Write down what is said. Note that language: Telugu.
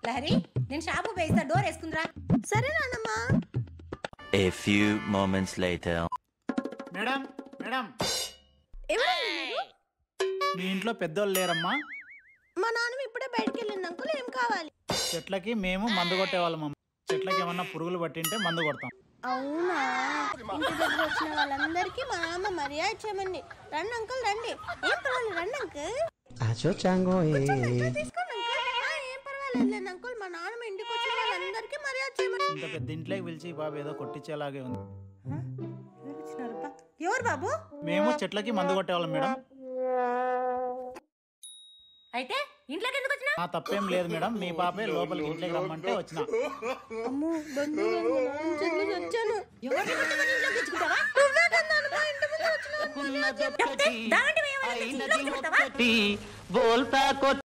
లహరి నేను షాపు వేస్తా డోర్ వేసుకుందిరా సరే నాన్నమ్మా A few moments later. Madam madam ఎవరండి మీరు? మీ ఇంట్లో పెద్దోళ్ళు లేరమ్మా మా నాన్నమ్మ ఇప్పుడే బయటికి వెళ్ళింది అంకుల్ ఏం కావాలి చెట్లకి మేము మందు కొట్టేవాళ్ళం అమ్మ చెట్లకి ఏమన్నా పురుగులు పట్టింటే మందు కొడతాం అవునా ఇంటి దగ్గర వచ్చిన వాళ్ళందరికీ మా నాన్న మర్యాద చేయమండి రండి అంకుల్ రండి ఏం పర్వాలేదు రండి అంకుల్ Acho chango eh. తీసుకోండి అంకుల్ ఆ, ఏం పర్వాలేదు అంకుల్ మా నాన్నమ్మ ఇంటికి వచ్చిన వాళ్ళందరికీ మర్యాద చేయమని ఇంత పెద్ద ఇంట్లోకి పిలిచి బాబు ఏదో కొట్టించేలాగే ఉంది ఎవరు వచ్చినారబ్బా? ఎవరు బాబు మేము చెట్లకి మందు కొట్టేవాళ్ళం మేడం అయితే ఇంట్లోకి ఎందుకు వచ్చినా నా తప్పేం లేదు మేడం మీ పాపే లోపలికి ఇంట్లోకి రమ్మంటే వచ్చిన అమ్మో బంధువులు మా నాన్న చేతిలో వచ్చాను ఎవరిని పట్టుకొని ఇంట్లోకి తెచ్చుకుంటావా? నువ్వే కదా నాన్నమ్మ ఇంటి ముందు వచ్చిన చెప్తే దాంటి వేయమని తెచ్చి ఇంట్లోకి తెచ్చుకుంటావా? बोलता को